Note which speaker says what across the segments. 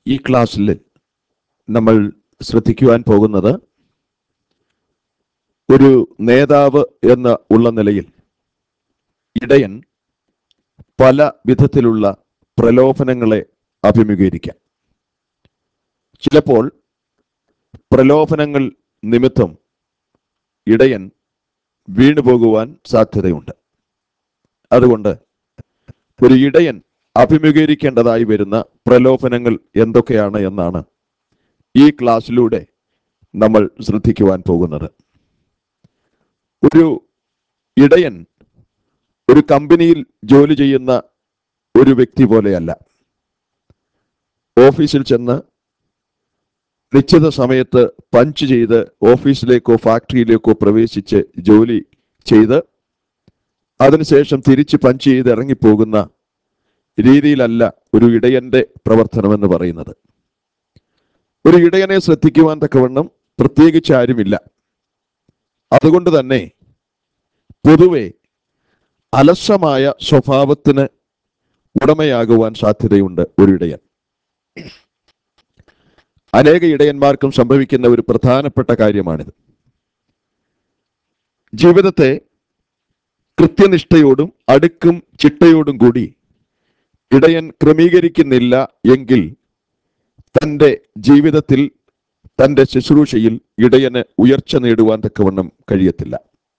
Speaker 1: ഈ ക്ലാസ്സിൽ നമ്മൾ ശ്രദ്ധിക്കുവാൻ പോകുന്നത് ഒരു നേതാവ് എന്ന ഉള്ള നിലയിൽ ഇടയൻ പല വിധത്തിലുള്ള പ്രലോഭനങ്ങളെ അഭിമുഖീകരിക്കാം ചിലപ്പോൾ പ്രലോഭനങ്ങൾ നിമിത്തം ഇടയൻ വീണുപോകുവാൻ സാധ്യതയുണ്ട് അതുകൊണ്ട് ഒരു ഇടയൻ അഭിമുഖീകരിക്കേണ്ടതായി വരുന്ന പ്രലോഭനങ്ങൾ എന്തൊക്കെയാണ് എന്നാണ് ഈ ക്ലാസ്സിലൂടെ നമ്മൾ ശ്രദ്ധിക്കുവാൻ പോകുന്നത് ഒരു ഇടയൻ ഒരു കമ്പനിയിൽ ജോലി ചെയ്യുന്ന ഒരു വ്യക്തി പോലെയല്ല ഓഫീസിൽ ചെന്ന് നിശ്ചിത സമയത്ത് പഞ്ച് ചെയ്ത് ഓഫീസിലേക്കോ ഫാക്ടറിയിലേക്കോ പ്രവേശിച്ച് ജോലി ചെയ്ത് അതിനുശേഷം തിരിച്ച് പഞ്ച് ചെയ്ത് ഇറങ്ങിപ്പോകുന്ന രീതിയിലല്ല ഒരു ഇടയന്റെ പ്രവർത്തനമെന്ന് പറയുന്നത് ഒരു ഇടയനെ ശ്രദ്ധിക്കുവാൻ തക്കവണ്ണം പ്രത്യേകിച്ച് ആരുമില്ല അതുകൊണ്ട് തന്നെ പൊതുവെ അലസമായ സ്വഭാവത്തിന് ഉടമയാകുവാൻ സാധ്യതയുണ്ട് ഒരു ഇടയൻ അനേക ഇടയന്മാർക്കും സംഭവിക്കുന്ന ഒരു പ്രധാനപ്പെട്ട കാര്യമാണിത് ജീവിതത്തെ കൃത്യനിഷ്ഠയോടും അടുക്കും ചിട്ടയോടും കൂടി ഇടയൻ ക്രമീകരിക്കുന്നില്ല എങ്കിൽ തൻ്റെ ജീവിതത്തിൽ തൻ്റെ ശുശ്രൂഷയിൽ ഇടയന് ഉയർച്ച നേടുവാൻ തക്കവണ്ണം കഴിയത്തില്ല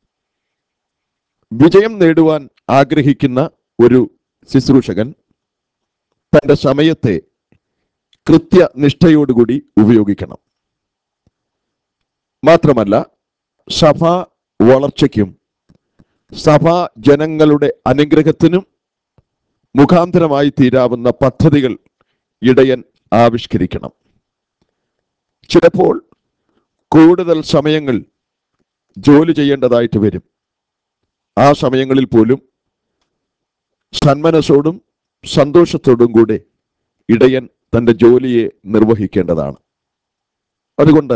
Speaker 1: വിജയം നേടുവാൻ ആഗ്രഹിക്കുന്ന ഒരു ശുശ്രൂഷകൻ തൻ്റെ സമയത്തെ കൃത്യനിഷ്ഠയോടുകൂടി ഉപയോഗിക്കണം മാത്രമല്ല സഭാ വളർച്ചയ്ക്കും സഭാ ജനങ്ങളുടെ അനുഗ്രഹത്തിനും മുഖാന്തരമായി തീരാവുന്ന പദ്ധതികൾ ഇടയൻ ആവിഷ്കരിക്കണം ചിലപ്പോൾ കൂടുതൽ സമയങ്ങൾ ജോലി ചെയ്യേണ്ടതായിട്ട് വരും ആ സമയങ്ങളിൽ പോലും സന്മനസ്സോടും സന്തോഷത്തോടും കൂടെ ഇടയൻ തൻ്റെ ജോലിയെ നിർവഹിക്കേണ്ടതാണ് അതുകൊണ്ട്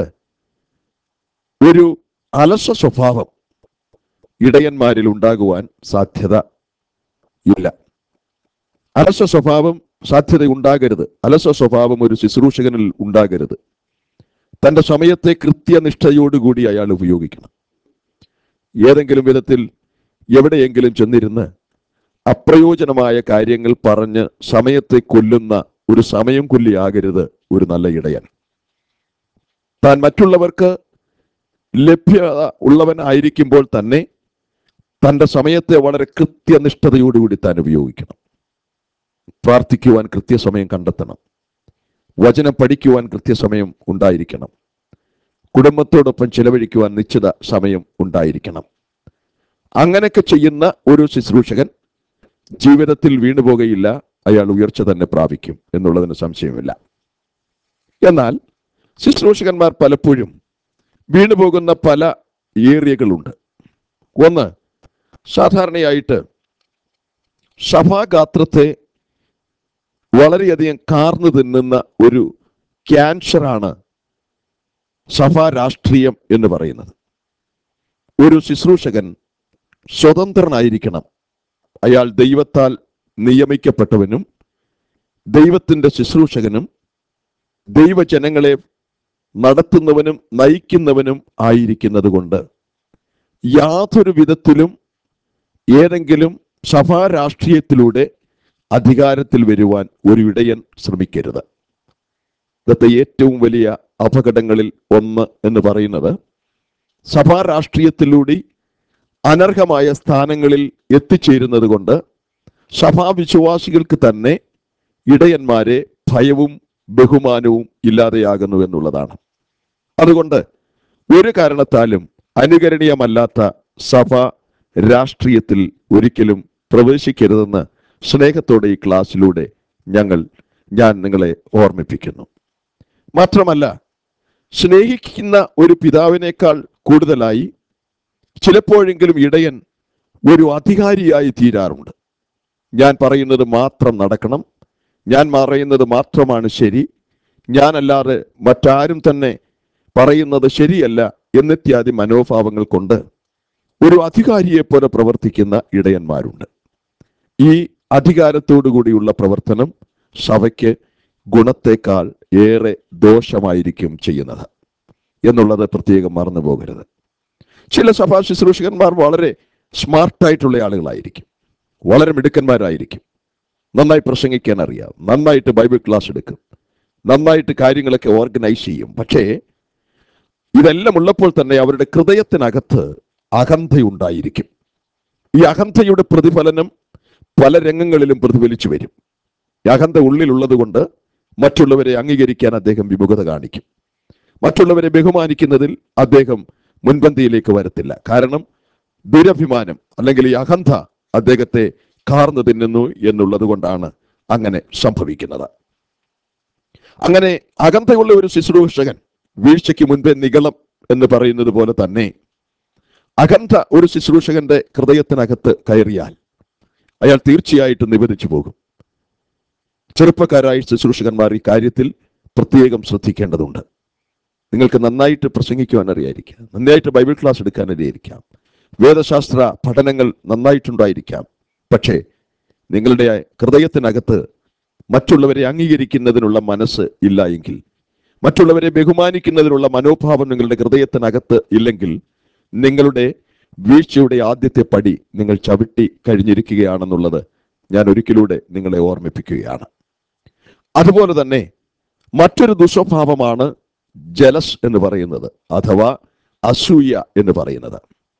Speaker 1: ഒരു അലസ സ്വഭാവം ഇടയന്മാരിൽ ഉണ്ടാകുവാൻ സാധ്യത ഇല്ല അലസ സ്വഭാവം സാധ്യത ഉണ്ടാകരുത് അലസ സ്വഭാവം ഒരു ശുശ്രൂഷകനിൽ ഉണ്ടാകരുത് തന്റെ സമയത്തെ കൃത്യനിഷ്ഠയോടുകൂടി അയാൾ ഉപയോഗിക്കണം ഏതെങ്കിലും വിധത്തിൽ എവിടെയെങ്കിലും ചെന്നിരുന്ന് അപ്രയോജനമായ കാര്യങ്ങൾ പറഞ്ഞ് സമയത്തെ കൊല്ലുന്ന ഒരു സമയം കൊല്ലിയാകരുത് ഒരു നല്ല ഇടയൻ താൻ മറ്റുള്ളവർക്ക് ലഭ്യത ഉള്ളവനായിരിക്കുമ്പോൾ തന്നെ തന്റെ സമയത്തെ വളരെ കൃത്യനിഷ്ഠതയോടുകൂടി താൻ ഉപയോഗിക്കണം പ്രാർത്ഥിക്കുവാൻ കൃത്യസമയം കണ്ടെത്തണം വചനം പഠിക്കുവാൻ കൃത്യസമയം ഉണ്ടായിരിക്കണം കുടുംബത്തോടൊപ്പം ചെലവഴിക്കുവാൻ നിശ്ചിത സമയം ഉണ്ടായിരിക്കണം അങ്ങനെയൊക്കെ ചെയ്യുന്ന ഒരു ശുശ്രൂഷകൻ ജീവിതത്തിൽ വീണുപോകയില്ല അയാൾ ഉയർച്ച തന്നെ പ്രാപിക്കും എന്നുള്ളതിന് സംശയമില്ല എന്നാൽ ശുശ്രൂഷകന്മാർ പലപ്പോഴും വീണുപോകുന്ന പല ഏരിയകളുണ്ട് ഒന്ന് സാധാരണയായിട്ട് സഭാഗാത്രത്തെ വളരെയധികം കാർന്നു തിന്നുന്ന ഒരു ക്യാൻസറാണ് സഭാ രാഷ്ട്രീയം എന്ന് പറയുന്നത് ഒരു ശുശ്രൂഷകൻ സ്വതന്ത്രനായിരിക്കണം അയാൾ ദൈവത്താൽ നിയമിക്കപ്പെട്ടവനും ദൈവത്തിൻ്റെ ശുശ്രൂഷകനും ദൈവജനങ്ങളെ നടത്തുന്നവനും നയിക്കുന്നവനും ആയിരിക്കുന്നത് കൊണ്ട് യാതൊരു വിധത്തിലും ഏതെങ്കിലും സഭാ രാഷ്ട്രീയത്തിലൂടെ അധികാരത്തിൽ വരുവാൻ ഒരു ഇടയൻ ശ്രമിക്കരുത് ഇന്നത്തെ ഏറ്റവും വലിയ അപകടങ്ങളിൽ ഒന്ന് എന്ന് പറയുന്നത് സഭാ രാഷ്ട്രീയത്തിലൂടെ അനർഹമായ സ്ഥാനങ്ങളിൽ എത്തിച്ചേരുന്നത് കൊണ്ട് സഭാവിശ്വാസികൾക്ക് തന്നെ ഇടയന്മാരെ ഭയവും ബഹുമാനവും ഇല്ലാതെയാകുന്നു എന്നുള്ളതാണ് അതുകൊണ്ട് ഒരു കാരണത്താലും അനുകരണീയമല്ലാത്ത സഭ രാഷ്ട്രീയത്തിൽ ഒരിക്കലും പ്രവേശിക്കരുതെന്ന് സ്നേഹത്തോടെ ഈ ക്ലാസ്സിലൂടെ ഞങ്ങൾ ഞാൻ നിങ്ങളെ ഓർമ്മിപ്പിക്കുന്നു മാത്രമല്ല സ്നേഹിക്കുന്ന ഒരു പിതാവിനേക്കാൾ കൂടുതലായി ചിലപ്പോഴെങ്കിലും ഇടയൻ ഒരു അധികാരിയായി തീരാറുണ്ട് ഞാൻ പറയുന്നത് മാത്രം നടക്കണം ഞാൻ പറയുന്നത് മാത്രമാണ് ശരി ഞാനല്ലാതെ മറ്റാരും തന്നെ പറയുന്നത് ശരിയല്ല എന്നിത്യാദി മനോഭാവങ്ങൾ കൊണ്ട് ഒരു അധികാരിയെ പോലെ പ്രവർത്തിക്കുന്ന ഇടയന്മാരുണ്ട് ഈ അധികാരത്തോടു കൂടിയുള്ള പ്രവർത്തനം സഭയ്ക്ക് ഗുണത്തേക്കാൾ ഏറെ ദോഷമായിരിക്കും ചെയ്യുന്നത് എന്നുള്ളത് പ്രത്യേകം മറന്നു പോകരുത് ചില സഭാ ശുശ്രൂഷകന്മാർ വളരെ സ്മാർട്ടായിട്ടുള്ള ആളുകളായിരിക്കും വളരെ മിടുക്കന്മാരായിരിക്കും നന്നായി പ്രസംഗിക്കാൻ അറിയാം നന്നായിട്ട് ബൈബിൾ ക്ലാസ് എടുക്കും നന്നായിട്ട് കാര്യങ്ങളൊക്കെ ഓർഗനൈസ് ചെയ്യും പക്ഷേ ഇതെല്ലാം ഉള്ളപ്പോൾ തന്നെ അവരുടെ ഹൃദയത്തിനകത്ത് അഹന്തയുണ്ടായിരിക്കും ഈ അഹന്തയുടെ പ്രതിഫലനം പല രംഗങ്ങളിലും പ്രതിഫലിച്ചു വരും ഈ അഹന്ത ഉള്ളിലുള്ളത് കൊണ്ട് മറ്റുള്ളവരെ അംഗീകരിക്കാൻ അദ്ദേഹം വിമുഖത കാണിക്കും മറ്റുള്ളവരെ ബഹുമാനിക്കുന്നതിൽ അദ്ദേഹം മുൻപന്തിയിലേക്ക് വരത്തില്ല കാരണം ദുരഭിമാനം അല്ലെങ്കിൽ ഈ അഹന്ത അദ്ദേഹത്തെ കാർന്നു തിന്നുന്നു എന്നുള്ളത് കൊണ്ടാണ് അങ്ങനെ സംഭവിക്കുന്നത് അങ്ങനെ അകന്തയുള്ള ഒരു ശുശ്രൂഷകൻ വീഴ്ചയ്ക്ക് മുൻപേ നികളം എന്ന് പറയുന്നത് പോലെ തന്നെ അകന്ത ഒരു ശുശ്രൂഷകന്റെ ഹൃദയത്തിനകത്ത് കയറിയാൽ അയാൾ തീർച്ചയായിട്ടും നിബന്ധിച്ചു പോകും ചെറുപ്പക്കാരായ ശുശ്രൂഷകന്മാർ ഈ കാര്യത്തിൽ പ്രത്യേകം ശ്രദ്ധിക്കേണ്ടതുണ്ട് നിങ്ങൾക്ക് നന്നായിട്ട് പ്രസംഗിക്കുവാൻ അറിയായിരിക്കാം നന്നായിട്ട് ബൈബിൾ ക്ലാസ് എടുക്കാൻ അറിയായിരിക്കാം വേദശാസ്ത്ര പഠനങ്ങൾ നന്നായിട്ടുണ്ടായിരിക്കാം പക്ഷേ നിങ്ങളുടെ ഹൃദയത്തിനകത്ത് മറ്റുള്ളവരെ അംഗീകരിക്കുന്നതിനുള്ള മനസ്സ് ഇല്ല എങ്കിൽ മറ്റുള്ളവരെ ബഹുമാനിക്കുന്നതിനുള്ള മനോഭാവം നിങ്ങളുടെ ഹൃദയത്തിനകത്ത് ഇല്ലെങ്കിൽ നിങ്ങളുടെ വീഴ്ചയുടെ ആദ്യത്തെ പടി നിങ്ങൾ ചവിട്ടി കഴിഞ്ഞിരിക്കുകയാണെന്നുള്ളത് ഞാൻ ഒരിക്കലൂടെ നിങ്ങളെ ഓർമ്മിപ്പിക്കുകയാണ് അതുപോലെ തന്നെ മറ്റൊരു ദുസ്വഭാവമാണ് ജലസ് എന്ന് പറയുന്നത് അഥവാ അസൂയ എന്ന് പറയുന്നത്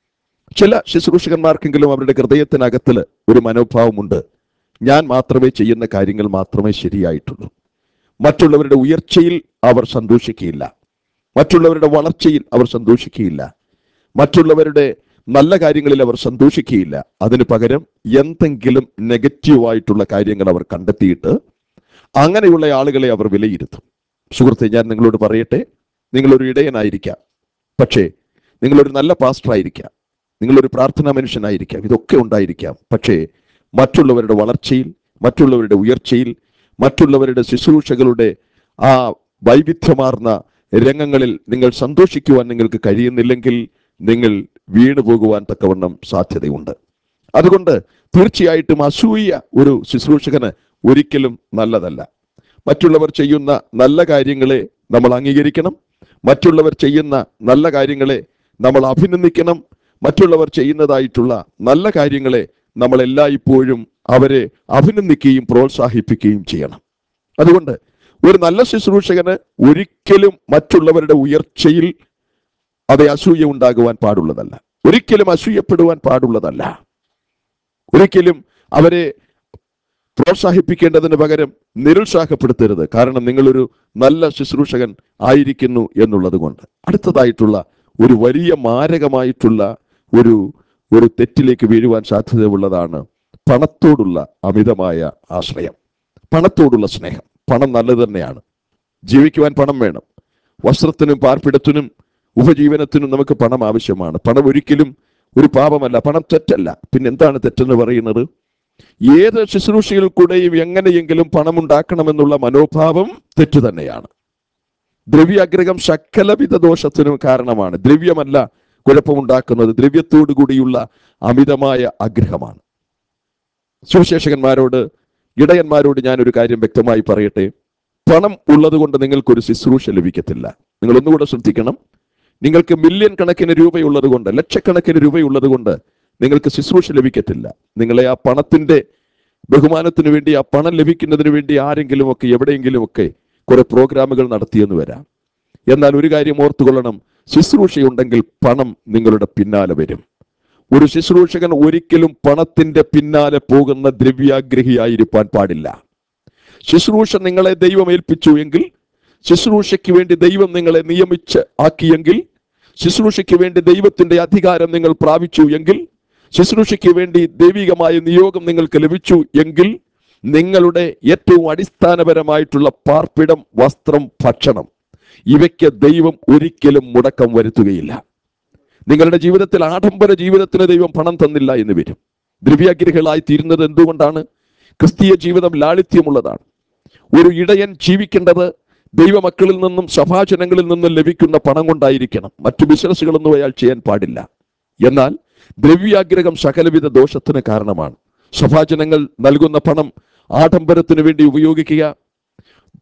Speaker 1: ചില ശുശ്രൂഷകന്മാർക്കെങ്കിലും അവരുടെ ഹൃദയത്തിനകത്തിൽ ഒരു മനോഭാവമുണ്ട് ഞാൻ മാത്രമേ ചെയ്യുന്ന കാര്യങ്ങൾ മാത്രമേ ശരിയായിട്ടുള്ളൂ മറ്റുള്ളവരുടെ ഉയർച്ചയിൽ അവർ സന്തോഷിക്കുകയില്ല മറ്റുള്ളവരുടെ വളർച്ചയിൽ അവർ സന്തോഷിക്കുകയില്ല മറ്റുള്ളവരുടെ നല്ല കാര്യങ്ങളിൽ അവർ സന്തോഷിക്കുകയില്ല അതിന് പകരം എന്തെങ്കിലും നെഗറ്റീവായിട്ടുള്ള കാര്യങ്ങൾ അവർ കണ്ടെത്തിയിട്ട് അങ്ങനെയുള്ള ആളുകളെ അവർ വിലയിരുത്തും സുഹൃത്തെ ഞാൻ നിങ്ങളോട് പറയട്ടെ നിങ്ങളൊരു ഇടയനായിരിക്കാം പക്ഷേ നിങ്ങളൊരു നല്ല പാസ്റ്റർ ആയിരിക്കാം നിങ്ങളൊരു പ്രാർത്ഥനാ മനുഷ്യനായിരിക്കാം ഇതൊക്കെ ഉണ്ടായിരിക്കാം പക്ഷേ മറ്റുള്ളവരുടെ വളർച്ചയിൽ മറ്റുള്ളവരുടെ ഉയർച്ചയിൽ മറ്റുള്ളവരുടെ ശുശ്രൂഷകളുടെ ആ വൈവിധ്യമാർന്ന രംഗങ്ങളിൽ നിങ്ങൾ സന്തോഷിക്കുവാൻ നിങ്ങൾക്ക് കഴിയുന്നില്ലെങ്കിൽ നിങ്ങൾ വീണു പോകുവാൻ തക്കവണ്ണം സാധ്യതയുണ്ട് അതുകൊണ്ട് തീർച്ചയായിട്ടും അസൂയ ഒരു ശുശ്രൂഷകന് ഒരിക്കലും നല്ലതല്ല മറ്റുള്ളവർ ചെയ്യുന്ന നല്ല കാര്യങ്ങളെ നമ്മൾ അംഗീകരിക്കണം മറ്റുള്ളവർ ചെയ്യുന്ന നല്ല കാര്യങ്ങളെ നമ്മൾ അഭിനന്ദിക്കണം മറ്റുള്ളവർ ചെയ്യുന്നതായിട്ടുള്ള നല്ല കാര്യങ്ങളെ നമ്മൾ എല്ലായ്പ്പോഴും അവരെ അഭിനന്ദിക്കുകയും പ്രോത്സാഹിപ്പിക്കുകയും ചെയ്യണം അതുകൊണ്ട് ഒരു നല്ല ശുശ്രൂഷകന് ഒരിക്കലും മറ്റുള്ളവരുടെ ഉയർച്ചയിൽ അത് അസൂയ ഉണ്ടാകുവാൻ പാടുള്ളതല്ല ഒരിക്കലും അസൂയപ്പെടുവാൻ പാടുള്ളതല്ല ഒരിക്കലും അവരെ പ്രോത്സാഹിപ്പിക്കേണ്ടതിന് പകരം നിരുത്സാഹപ്പെടുത്തരുത് കാരണം നിങ്ങളൊരു നല്ല ശുശ്രൂഷകൻ ആയിരിക്കുന്നു എന്നുള്ളത് കൊണ്ട് അടുത്തതായിട്ടുള്ള ഒരു വലിയ മാരകമായിട്ടുള്ള ഒരു ഒരു തെറ്റിലേക്ക് വീഴുവാൻ സാധ്യതയുള്ളതാണ് പണത്തോടുള്ള അമിതമായ ആശ്രയം പണത്തോടുള്ള സ്നേഹം പണം നല്ലത് തന്നെയാണ് ജീവിക്കുവാൻ പണം വേണം വസ്ത്രത്തിനും പാർപ്പിടത്തിനും ഉപജീവനത്തിനും നമുക്ക് പണം ആവശ്യമാണ് പണം ഒരിക്കലും ഒരു പാപമല്ല പണം തെറ്റല്ല പിന്നെ എന്താണ് തെറ്റെന്ന് പറയുന്നത് ഏത് ശുശ്രൂഷയിൽ കൂടെയും എങ്ങനെയെങ്കിലും പണമുണ്ടാക്കണമെന്നുള്ള മനോഭാവം തെറ്റു തന്നെയാണ് ദ്രവ്യാഗ്രഹം സകലവിധ ദോഷത്തിനും കാരണമാണ് ദ്രവ്യമല്ല കുഴപ്പമുണ്ടാക്കുന്നത് ദ്രവ്യത്തോടു കൂടിയുള്ള അമിതമായ ആഗ്രഹമാണ് സുവിശേഷകന്മാരോട് ഇടയന്മാരോട് ഞാൻ ഒരു കാര്യം വ്യക്തമായി പറയട്ടെ പണം ഉള്ളത് കൊണ്ട് നിങ്ങൾക്കൊരു ശുശ്രൂഷ ലഭിക്കത്തില്ല നിങ്ങൾ ഒന്നുകൂടെ ശ്രദ്ധിക്കണം നിങ്ങൾക്ക് മില്യൺ കണക്കിന് രൂപയുള്ളത് കൊണ്ട് ലക്ഷക്കണക്കിന് രൂപയുള്ളത് കൊണ്ട് നിങ്ങൾക്ക് ശുശ്രൂഷ ലഭിക്കത്തില്ല നിങ്ങളെ ആ പണത്തിന്റെ ബഹുമാനത്തിന് വേണ്ടി ആ പണം ലഭിക്കുന്നതിന് വേണ്ടി ആരെങ്കിലും ഒക്കെ എവിടെയെങ്കിലും ഒക്കെ കുറെ പ്രോഗ്രാമുകൾ നടത്തിയെന്ന് വരാം എന്നാൽ ഒരു കാര്യം ഓർത്തുകൊള്ളണം ശുശ്രൂഷയുണ്ടെങ്കിൽ പണം നിങ്ങളുടെ പിന്നാലെ വരും ഒരു ശുശ്രൂഷകൻ ഒരിക്കലും പണത്തിന്റെ പിന്നാലെ പോകുന്ന ദ്രവ്യാഗ്രഹിയായിരിക്കാൻ പാടില്ല ശുശ്രൂഷ നിങ്ങളെ ദൈവം ഏൽപ്പിച്ചു എങ്കിൽ ശുശ്രൂഷയ്ക്ക് വേണ്ടി ദൈവം നിങ്ങളെ നിയമിച്ച് ആക്കിയെങ്കിൽ ശുശ്രൂഷയ്ക്ക് വേണ്ടി ദൈവത്തിന്റെ അധികാരം നിങ്ങൾ പ്രാപിച്ചു എങ്കിൽ ശുശ്രൂഷയ്ക്ക് വേണ്ടി ദൈവികമായ നിയോഗം നിങ്ങൾക്ക് ലഭിച്ചു എങ്കിൽ നിങ്ങളുടെ ഏറ്റവും അടിസ്ഥാനപരമായിട്ടുള്ള പാർപ്പിടം വസ്ത്രം ഭക്ഷണം ഇവയ്ക്ക് ദൈവം ഒരിക്കലും മുടക്കം വരുത്തുകയില്ല നിങ്ങളുടെ ജീവിതത്തിൽ ആഡംബര ജീവിതത്തിന് ദൈവം പണം തന്നില്ല എന്ന് വരും ദ്രവ്യാഗ്രഹികളായി തീരുന്നത് എന്തുകൊണ്ടാണ് ക്രിസ്തീയ ജീവിതം ലാളിത്യമുള്ളതാണ് ഒരു ഇടയൻ ജീവിക്കേണ്ടത് ദൈവമക്കളിൽ നിന്നും സഭാജനങ്ങളിൽ നിന്നും ലഭിക്കുന്ന പണം കൊണ്ടായിരിക്കണം മറ്റു ബിസിനസ്സുകളൊന്നും അയാൾ ചെയ്യാൻ പാടില്ല എന്നാൽ ദ്രവ്യാഗ്രഹം സകലവിധ ദോഷത്തിന് കാരണമാണ് സഭാജനങ്ങൾ നൽകുന്ന പണം ആഡംബരത്തിന് വേണ്ടി ഉപയോഗിക്കുക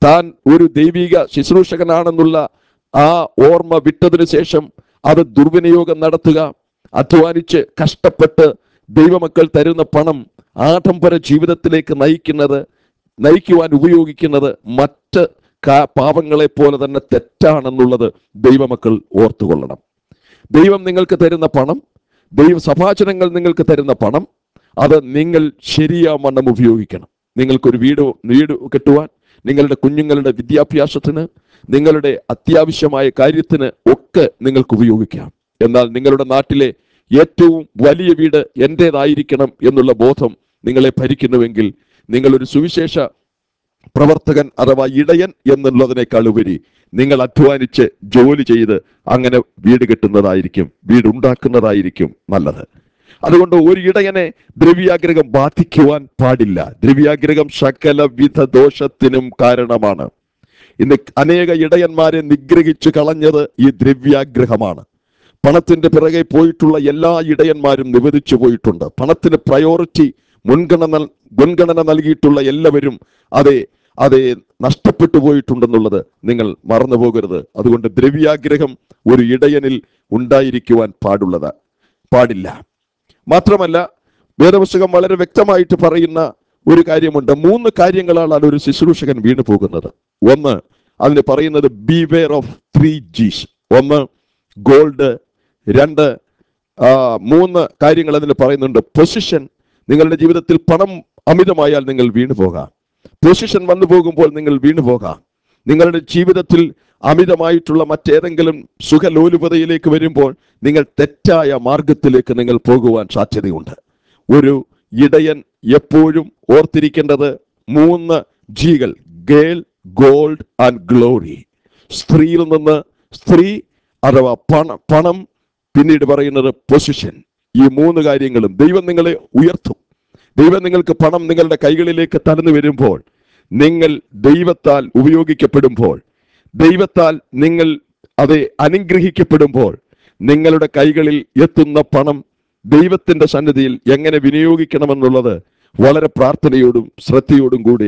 Speaker 1: താൻ ഒരു ദൈവിക ശുശ്രൂഷകനാണെന്നുള്ള ആ ഓർമ്മ വിട്ടതിനു ശേഷം അത് ദുർവിനിയോഗം നടത്തുക അധ്വാനിച്ച് കഷ്ടപ്പെട്ട് ദൈവമക്കൾ തരുന്ന പണം ആഡംബര ജീവിതത്തിലേക്ക് നയിക്കുന്നത് നയിക്കുവാൻ ഉപയോഗിക്കുന്നത് മറ്റ് കാ- പാപങ്ങളെ പോലെ തന്നെ തെറ്റാണെന്നുള്ളത് ദൈവമക്കൾ ഓർത്തുകൊള്ളണം ദൈവം നിങ്ങൾക്ക് തരുന്ന പണം ദൈവ സഭാചനങ്ങൾ നിങ്ങൾക്ക് തരുന്ന പണം അത് നിങ്ങൾ ശരിയാവണ്ണം ഉപയോഗിക്കണം നിങ്ങൾക്കൊരു വീട് വീട് കെട്ടുവാൻ നിങ്ങളുടെ കുഞ്ഞുങ്ങളുടെ വിദ്യാഭ്യാസത്തിന് നിങ്ങളുടെ അത്യാവശ്യമായ കാര്യത്തിന് ഒക്കെ നിങ്ങൾക്ക് ഉപയോഗിക്കാം എന്നാൽ നിങ്ങളുടെ നാട്ടിലെ ഏറ്റവും വലിയ വീട് എന്റേതായിരിക്കണം എന്നുള്ള ബോധം നിങ്ങളെ ഭരിക്കുന്നുവെങ്കിൽ നിങ്ങളൊരു സുവിശേഷ പ്രവർത്തകൻ അഥവാ ഇടയൻ എന്നുള്ളതിനേക്കാൾ ഉപരി നിങ്ങൾ അധ്വാനിച്ച് ജോലി ചെയ്ത് അങ്ങനെ വീട് കെട്ടുന്നതായിരിക്കും വീടുണ്ടാക്കുന്നതായിരിക്കും നല്ലത് അതുകൊണ്ട് ഒരു ഇടയനെ ദ്രവ്യാഗ്രഹം ബാധിക്കുവാൻ പാടില്ല ദ്രവ്യാഗ്രഹം സകലവിധ ദോഷത്തിനും കാരണമാണ് ഇന്ന് അനേക ഇടയന്മാരെ നിഗ്രഹിച്ചു കളഞ്ഞത് ഈ ദ്രവ്യാഗ്രഹമാണ് പണത്തിന്റെ പിറകെ പോയിട്ടുള്ള എല്ലാ ഇടയന്മാരും നിവദിച്ചു പോയിട്ടുണ്ട് പണത്തിന് പ്രയോറിറ്റി മുൻഗണന മുൻഗണന നൽകിയിട്ടുള്ള എല്ലാവരും അതെ അതെ നഷ്ടപ്പെട്ടു പോയിട്ടുണ്ടെന്നുള്ളത് നിങ്ങൾ മറന്നു പോകരുത് അതുകൊണ്ട് ദ്രവ്യാഗ്രഹം ഒരു ഇടയനിൽ ഉണ്ടായിരിക്കുവാൻ പാടുള്ളത് പാടില്ല മാത്രമല്ല വേദപുസ്തകം വളരെ വ്യക്തമായിട്ട് പറയുന്ന ഒരു കാര്യമുണ്ട് മൂന്ന് കാര്യങ്ങളാണ് ഒരു ശുശ്രൂഷകൻ വീണു പോകുന്നത് ഒന്ന് അതിന് പറയുന്നത് ബിവെയർ ഓഫ് ത്രീ ജീസ് ഒന്ന് ഗോൾഡ് രണ്ട് ആ, മൂന്ന് കാര്യങ്ങൾ അതിന് പറയുന്നുണ്ട് പൊസിഷൻ നിങ്ങളുടെ ജീവിതത്തിൽ പണം അമിതമായാൽ നിങ്ങൾ വീണു പോകാം പൊസിഷൻ വന്നു പോകുമ്പോൾ നിങ്ങൾ വീണു പോകാം നിങ്ങളുടെ ജീവിതത്തിൽ അമിതമായിട്ടുള്ള മറ്റേതെങ്കിലും സുഖലോലുപതയിലേക്ക് വരുമ്പോൾ നിങ്ങൾ തെറ്റായ മാർഗത്തിലേക്ക് നിങ്ങൾ പോകുവാൻ സാധ്യതയുണ്ട് ഒരു ഇടയൻ എപ്പോഴും ഓർത്തിരിക്കേണ്ടത് മൂന്ന് ജികൾ ഗേൾ ഗോൾഡ് ആൻഡ് ഗ്ലോറി സ്ത്രീയിൽ നിന്ന് സ്ത്രീ അഥവാ പണം പണം പിന്നീട് പറയുന്നത് പൊസിഷൻ ഈ മൂന്ന് കാര്യങ്ങളും ദൈവം നിങ്ങളെ ഉയർത്തും ദൈവം നിങ്ങൾക്ക് പണം നിങ്ങളുടെ കൈകളിലേക്ക് തരുന്നു വരുമ്പോൾ നിങ്ങൾ ദൈവത്താൽ ഉപയോഗിക്കപ്പെടുമ്പോൾ ദൈവത്താൽ നിങ്ങൾ അത് അനുഗ്രഹിക്കപ്പെടുമ്പോൾ നിങ്ങളുടെ കൈകളിൽ എത്തുന്ന പണം ദൈവത്തിന്റെ സന്നിധിയിൽ എങ്ങനെ വിനിയോഗിക്കണമെന്നുള്ളത് വളരെ പ്രാർത്ഥനയോടും ശ്രദ്ധയോടും കൂടി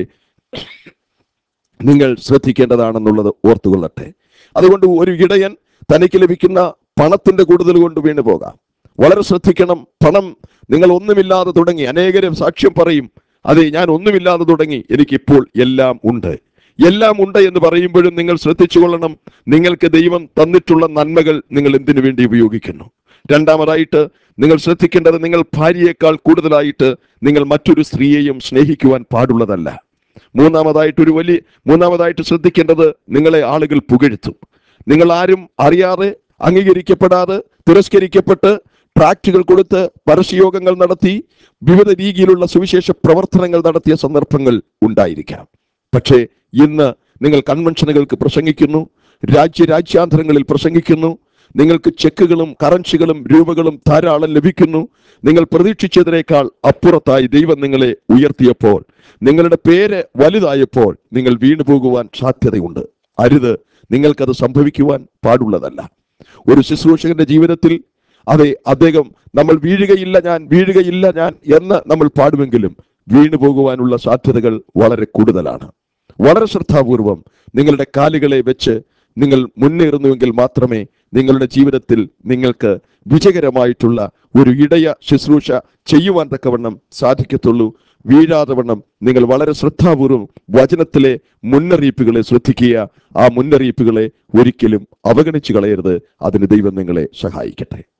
Speaker 1: നിങ്ങൾ ശ്രദ്ധിക്കേണ്ടതാണെന്നുള്ളത് ഓർത്തുകൊള്ളട്ടെ അതുകൊണ്ട് ഒരു ഇടയൻ തനിക്ക് ലഭിക്കുന്ന പണത്തിന്റെ കൂടുതൽ കൊണ്ട് വീണു പോകാം വളരെ ശ്രദ്ധിക്കണം പണം നിങ്ങൾ ഒന്നുമില്ലാതെ തുടങ്ങി അനേകരും സാക്ഷ്യം പറയും അതെ ഞാൻ ഒന്നുമില്ലാതെ തുടങ്ങി എനിക്കിപ്പോൾ എല്ലാം ഉണ്ട് എല്ലാം ഉണ്ട് എന്ന് പറയുമ്പോഴും നിങ്ങൾ ശ്രദ്ധിച്ചു കൊള്ളണം നിങ്ങൾക്ക് ദൈവം തന്നിട്ടുള്ള നന്മകൾ നിങ്ങൾ എന്തിനു വേണ്ടി ഉപയോഗിക്കുന്നു രണ്ടാമതായിട്ട് നിങ്ങൾ ശ്രദ്ധിക്കേണ്ടത് നിങ്ങൾ ഭാര്യയേക്കാൾ കൂടുതലായിട്ട് നിങ്ങൾ മറ്റൊരു സ്ത്രീയെയും സ്നേഹിക്കുവാൻ പാടുള്ളതല്ല മൂന്നാമതായിട്ട് ഒരു വലിയ മൂന്നാമതായിട്ട് ശ്രദ്ധിക്കേണ്ടത് നിങ്ങളെ ആളുകൾ പുകഴ്ത്തും നിങ്ങൾ ആരും അറിയാതെ അംഗീകരിക്കപ്പെടാതെ തിരസ്കരിക്കപ്പെട്ട് ട്രാക്റ്റുകൾ കൊടുത്ത് പരസ്യയോഗങ്ങൾ നടത്തി വിവിധ രീതിയിലുള്ള സുവിശേഷ പ്രവർത്തനങ്ങൾ നടത്തിയ സന്ദർഭങ്ങൾ ഉണ്ടായിരിക്കാം പക്ഷേ ഇന്ന് നിങ്ങൾ കൺവെൻഷനുകൾക്ക് പ്രസംഗിക്കുന്നു രാജ്യ രാജ്യാന്തരങ്ങളിൽ പ്രസംഗിക്കുന്നു നിങ്ങൾക്ക് ചെക്കുകളും കറൻസികളും രൂപകളും ധാരാളം ലഭിക്കുന്നു നിങ്ങൾ പ്രതീക്ഷിച്ചതിനേക്കാൾ അപ്പുറത്തായി ദൈവം നിങ്ങളെ ഉയർത്തിയപ്പോൾ നിങ്ങളുടെ പേര് വലുതായപ്പോൾ നിങ്ങൾ വീണു പോകുവാൻ സാധ്യതയുണ്ട് അരുത് നിങ്ങൾക്കത് സംഭവിക്കുവാൻ പാടുള്ളതല്ല ഒരു ശുശ്രൂഷകന്റെ ജീവിതത്തിൽ അതെ അദ്ദേഹം നമ്മൾ വീഴുകയില്ല ഞാൻ വീഴുകയില്ല ഞാൻ എന്ന് നമ്മൾ പാടുമെങ്കിലും വീണു പോകുവാനുള്ള സാധ്യതകൾ വളരെ കൂടുതലാണ് വളരെ ശ്രദ്ധാപൂർവം നിങ്ങളുടെ കാലുകളെ വെച്ച് നിങ്ങൾ മുന്നേറുന്നുവെങ്കിൽ മാത്രമേ നിങ്ങളുടെ ജീവിതത്തിൽ നിങ്ങൾക്ക് വിജയകരമായിട്ടുള്ള ഒരു ഇടയ ശുശ്രൂഷ ചെയ്യുവാൻ തക്കവണ്ണം സാധിക്കത്തുള്ളൂ വീഴാതെ വണ്ണം നിങ്ങൾ വളരെ ശ്രദ്ധാപൂർവം വചനത്തിലെ മുന്നറിയിപ്പുകളെ ശ്രദ്ധിക്കുക ആ മുന്നറിയിപ്പുകളെ ഒരിക്കലും അവഗണിച്ചു കളയരുത് അതിന് ദൈവം നിങ്ങളെ സഹായിക്കട്ടെ